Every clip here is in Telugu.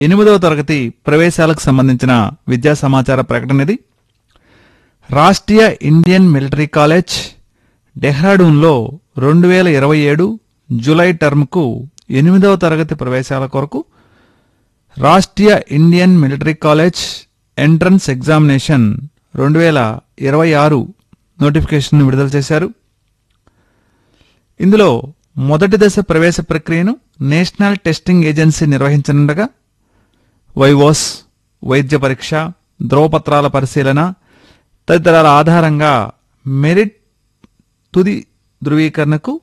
ఎనిమిదవ తరగతి ప్రవేశాలకు సంబంధించిన విద్యా సమాచార ప్రకటన ఇది రాష్ట్రీయ ఇండియన్ మిలిటరీ కాలేజ్ డెహ్రాడూన్లో రెండు వేల ఇరవై ఏడు జూలై టర్మ్కు ఎనిమిదవ తరగతి ప్రవేశాల కొరకు Rashtriya Indian military college entrance examination రెండు వేల ఇరవై ఆరు నోటిఫికేషన్ విడుదల చేశారు ఇందులో మొదటి దశ ప్రవేశ ప్రక్రియను నేషనల్ టెస్టింగ్ ఏజెన్సీ నిర్వహించనుండగా వైవోస్ వైద్య పరీక్ష ధ్రువపత్రాల పరిశీలన తదితరాల ఆధారంగా మెరిట్ తుది ధృవీకరణకు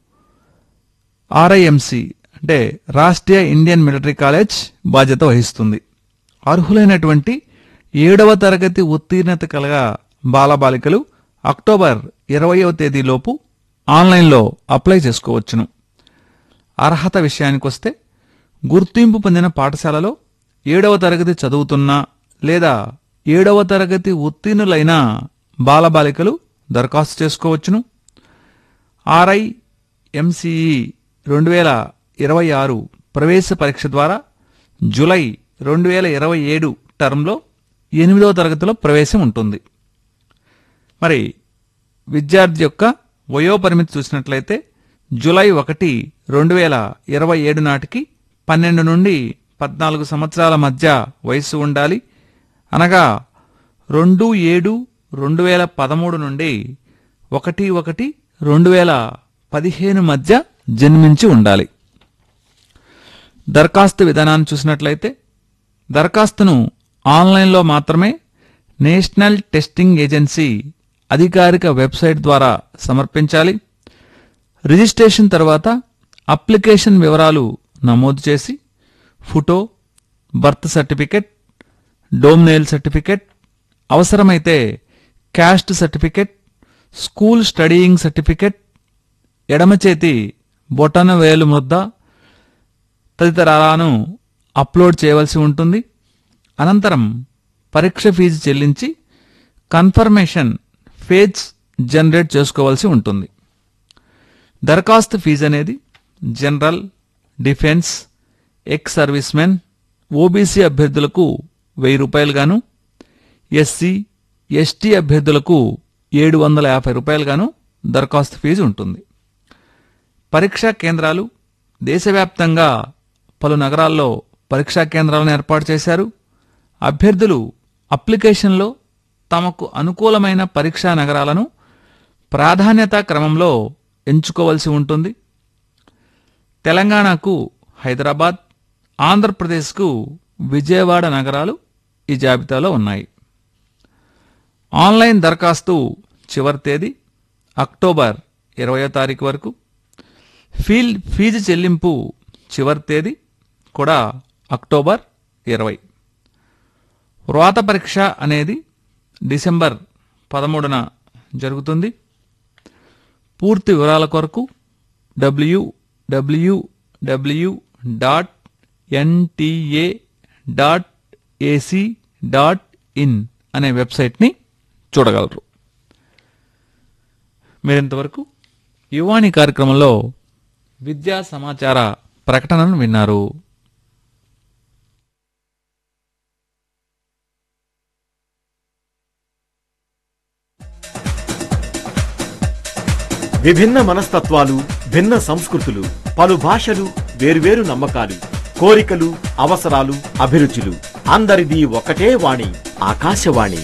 ఆర్ఐఎంసి అంటే రాష్ట్రీయ ఇండియన్ మిలిటరీ కాలేజ్ బాధ్యత వహిస్తుంది అర్హులైనటువంటి ఏడవ తరగతి ఉత్తీర్ణత కలగ బాలబాలికలు అక్టోబర్ ఇరవయవ తేదీలోపు ఆన్లైన్లో అప్లై చేసుకోవచ్చును అర్హత విషయానికొస్తే గుర్తింపు పొందిన పాఠశాలలో ఏడవ తరగతి చదువుతున్న లేదా ఏడవ తరగతి ఉత్తీర్ణులైన బాలబాలికలు దరఖాస్తు చేసుకోవచ్చును ఆర్ఐ ఎంసీఈ రెండు వేల ఇరవై ఆరు ప్రవేశ పరీక్ష ద్వారా జూలై రెండు వేల ఇరవై ఏడు టర్మ్లో ఎనిమిదవ తరగతిలో ప్రవేశం ఉంటుంది మరి విద్యార్థి యొక్క వయోపరిమితి చూసినట్లయితే జూలై ఒకటి రెండు వేల ఇరవై ఏడు నాటికి పన్నెండు నుండి పద్నాలుగు సంవత్సరాల మధ్య వయస్సు ఉండాలి అనగా రెండు ఏడు రెండు వేల పదమూడు నుండి ఒకటి ఒకటి రెండు వేల పదిహేను మధ్య జన్మించి ఉండాలి దరఖాస్తు విధానాన్ని చూసినట్లయితే దరఖాస్తును ఆన్లైన్లో మాత్రమే నేషనల్ టెస్టింగ్ ఏజెన్సీ అధికారిక వెబ్సైట్ ద్వారా సమర్పించాలి రిజిస్ట్రేషన్ తర్వాత అప్లికేషన్ వివరాలు నమోదు చేసి photo birth certificate domicile certificate అవసరమైతే caste certificate school studying certificate ఎడమ చేతి బొటన వేలు ముద్ద తదితరాలను అప్లోడ్ చేయవలసి ఉంటుంది అనంతరం పరీక్ష ఫీజు చెల్లించి కన్ఫర్మేషన్ పేజ్ జనరేట్ చేసుకోవాల్సి ఉంటుంది దరఖాస్తు ఫీజు అనేది general defence ex servicemen OBC అభ్యర్థులకు వెయ్యి రూపాయలు గాను ఎస్సీ ఎస్టీ అభ్యర్థులకు ఏడు వందల యాభై రూపాయలు గాను దరఖాస్తు ఫీజు ఉంటుంది పరీక్షా కేంద్రాలు దేశవ్యాప్తంగా పలు నగరాల్లో పరీక్షా కేంద్రాలను ఏర్పాటు చేశారు అభ్యర్థులు అప్లికేషన్లో తమకు అనుకూలమైన పరీక్షా నగరాలను ప్రాధాన్యతా క్రమంలో ఎంచుకోవలసి ఉంటుంది తెలంగాణకు హైదరాబాద్ ఆంధ్రప్రదేశ్కు విజయవాడ నగరాలు ఈ జాబితాలో ఉన్నాయి ఆన్లైన్ దరఖాస్తు చివరి తేదీ అక్టోబర్ ఇరవయో తారీఖు వరకు ఫీల్ ఫీజు చెల్లింపు చివరి తేదీ కూడా అక్టోబర్ ఇరవై వ్రాత పరీక్ష అనేది డిసెంబర్ పదమూడున జరుగుతుంది పూర్తి వివరాల కొరకు W W W dot NTA dot AC dot in అనే వెబ్సైట్ని చూడగలరు మీరింతవరకు యువాణి కార్యక్రమంలో విద్యా సమాచార ప్రకటనను విన్నారు విభిన్న మనస్తత్వాలు భిన్న సంస్కృతులు పలు భాషలు వేర్వేరు నమ్మకాలు కోరికలు అవసరాలు అభిరుచులు అందరిది ఒకటే వాణి ఆకాశవాణి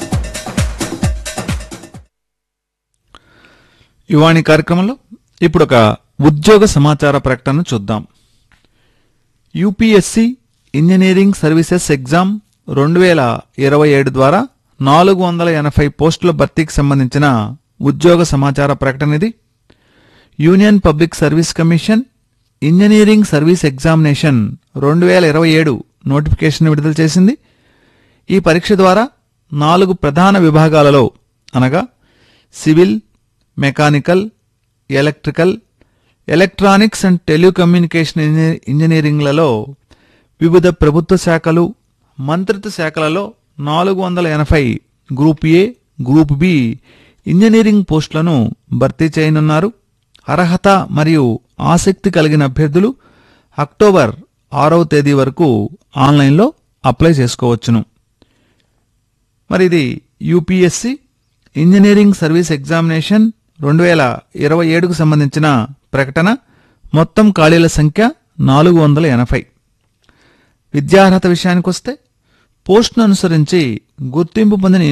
యువాణి కార్యక్రమంలో ఇప్పుడు ఒక ఉద్యోగ సమాచార ప్రకటన చూద్దాం యూపీఎస్సి ఇంజనీరింగ్ సర్వీసెస్ ఎగ్జామ్ రెండు వేల ఇరవై ఏడు ద్వారా నాలుగు వందల ఎనభై పోస్టుల భర్తీకి సంబంధించిన ఉద్యోగ సమాచార ప్రకటన ఇది union public service commission engineering service examination రెండు వేల ఇరవై ఏడు నోటిఫికేషన్ విడుదల చేసింది ఈ పరీక్ష ద్వారా నాలుగు ప్రధాన విభాగాలలో అనగా civil mechanical electrical electronics and telecommunication ఇంజనీ- ఇంజనీరింగ్లలో వివిధ ప్రభుత్వ శాఖలు మంత్రిత్వ శాఖలలో నాలుగు వందల ఎనభై group A group B engineering పోస్టులను భర్తీ చేయనున్నారు అర్హత మరియు ఆసక్తి కలిగిన అభ్యర్థులు అక్టోబర్ ఆరవ తేదీ వరకు ఆన్లైన్లో అప్లై చేసుకోవచ్చును మరి ఇది యూపీఎస్సి ఇంజనీరింగ్ సర్వీస్ ఎగ్జామినేషన్ రెండు వేల ఇరవై ఏడుకు సంబంధించిన ప్రకటన మొత్తం ఖాళీల సంఖ్య నాలుగు వందల ఎనభై విద్యార్హత విషయానికొస్తే పోస్టును అనుసరించి గుర్తింపు పొందిన